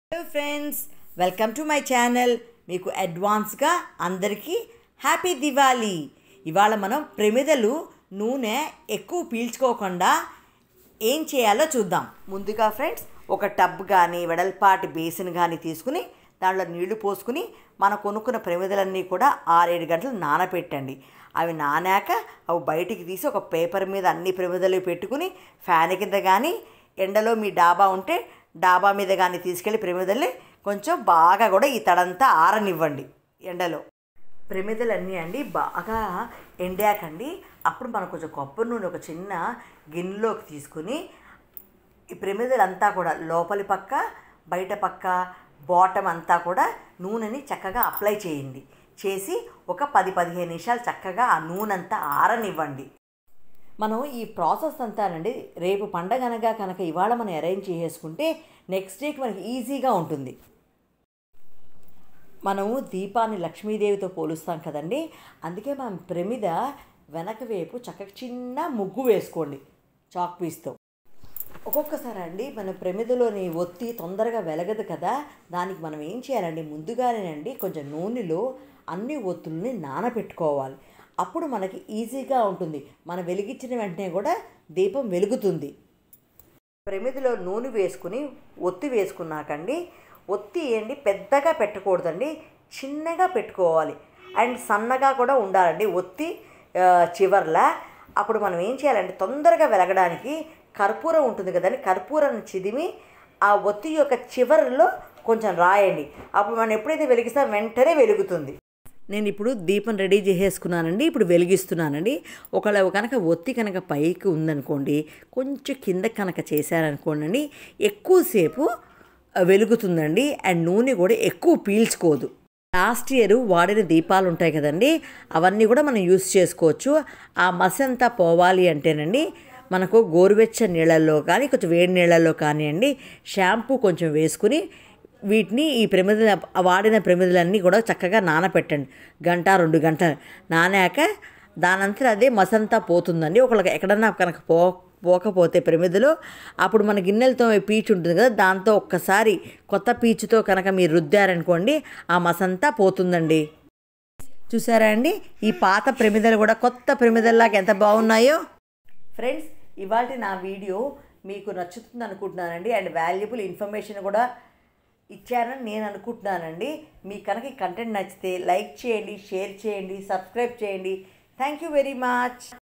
hello friends welcome to my channel మీకు అడ్వాన్స్గా అందరికీ హ్యాపీ దివాళీ ఇవాళ మనం ప్రమిదలు నూనె ఎక్కువ పీల్చుకోకుండా ఏం చేయాలో చూద్దాం ముందుగా ఫ్రెండ్స్ ఒక టబ్ కానీ వెడల్పాటి బేసిన్ కానీ తీసుకుని దాంట్లో నీళ్లు పోసుకుని మనం కొనుక్కున్న ప్రమిదలన్నీ కూడా ఆరేడు గంటలు నానబెట్టండి అవి నానాక అవి బయటికి తీసి ఒక పేపర్ మీద అన్ని ప్రమిదలు పెట్టుకుని ఫ్యాన్ కింద కానీ ఎండలో మీ డాబా ఉంటే డాబా మీద కానీ తీసుకెళ్ళి ప్రమిదల్ని కొంచెం బాగా కూడా ఈ తడంతా ఆరనివ్వండి ఎండలో ప్రమిదలన్నీ అండి బాగా ఎండాకండి అప్పుడు మనం కొంచెం కొబ్బరి నూనె ఒక చిన్న గిన్నెలోకి తీసుకుని ఈ ప్రమిదలంతా కూడా లోపలి పక్క బయట పక్క బాటమ్ అంతా కూడా నూనెని చక్కగా అప్లై చేయండి చేసి ఒక పది పదిహేను నిమిషాలు చక్కగా ఆ నూనె అంతా ఆరనివ్వండి మనం ఈ ప్రాసెస్ అంతానండి రేపు పండగనగా కనుక ఇవాళ మనం అరేంజ్ చేసేసుకుంటే నెక్స్ట్ డేకి మనకి ఈజీగా ఉంటుంది మనము దీపాన్ని లక్ష్మీదేవితో పోలుస్తాం కదండి అందుకే మనం ప్రమిద వెనక వైపు చక్కగా చిన్న ముగ్గు వేసుకోండి చాక్ పీస్తో ఒక్కొక్కసారి అండి మన ప్రమిదలోని ఒత్తి తొందరగా వెలగదు కదా దానికి మనం ఏం చేయాలండి ముందుగానేనండి కొంచెం నూనెలో అన్ని ఒత్తుల్ని నానబెట్టుకోవాలి అప్పుడు మనకి ఈజీగా ఉంటుంది మనం వెలిగించిన వెంటనే కూడా దీపం వెలుగుతుంది ప్రమిదిలో నూనె వేసుకుని ఒత్తి వేసుకున్నాకండి ఒత్తి ఏంటి పెద్దగా పెట్టకూడదండి చిన్నగా పెట్టుకోవాలి అండ్ సన్నగా కూడా ఉండాలండి ఒత్తి ఆ, చివర్లా అప్పుడు మనం ఏం చేయాలంటే తొందరగా వెలగడానికి కర్పూరం ఉంటుంది కదండి కర్పూరాన్ని చిదిమి ఆ ఒత్తి యొక్క చివరిలో కొంచెం రాయండి అప్పుడు మనం ఎప్పుడైతే వెలిగిస్తాం వెంటనే వెలుగుతుంది నేను ఇప్పుడు దీపం రెడీ చేసేసుకున్నానండి ఇప్పుడు వెలిగిస్తున్నానండి ఒకవేళ కనుక ఒత్తి కనుక పైకి ఉందనుకోండి కొంచెం కింద కనుక చేశారనుకోండి ఎక్కువసేపు వెలుగుతుందండి అండ్ నూనె కూడా ఎక్కువ పీల్చుకోదు లాస్ట్ ఇయర్ వాడిన దీపాలు ఉంటాయి కదండి అవన్నీ కూడా మనం యూస్ చేసుకోవచ్చు ఆ మసి అంతా పోవాలి అంటేనండి మనకు గోరువెచ్చ నీళ్ళల్లో కానీ కొంచెం వేడి నీళ్ళల్లో కానివ్వండి షాంపూ కొంచెం వేసుకుని వీటిని ఈ ప్రమిద వాడిన ప్రమిదలన్నీ కూడా చక్కగా నానపెట్టండి గంట రెండు గంటలు నానాక దానంతా అదే మసంతా పోతుందండి ఒకళ్ళకి ఎక్కడన్నా కనుక పో పోకపోతే ప్రమిదలో అప్పుడు మన గిన్నెలతో పీచు ఉంటుంది కదా దాంతో ఒక్కసారి కొత్త పీచుతో కనుక మీరు రుద్దారనుకోండి ఆ మసంతా పోతుందండి చూసారా అండి ఈ పాత ప్రమిదలు కూడా కొత్త ప్రమిదల్లాగా ఎంత బాగున్నాయో ఫ్రెండ్స్ ఇవాళ నా వీడియో మీకు నచ్చుతుంది అనుకుంటున్నానండి అండ్ వాల్యుబుల్ ఇన్ఫర్మేషన్ కూడా ఇచ్చానని నేను అనుకుంటున్నానండి మీకు కనుక ఈ కంటెంట్ నచ్చితే లైక్ చేయండి షేర్ చేయండి సబ్స్క్రైబ్ చేయండి థ్యాంక్ యూ వెరీ మచ్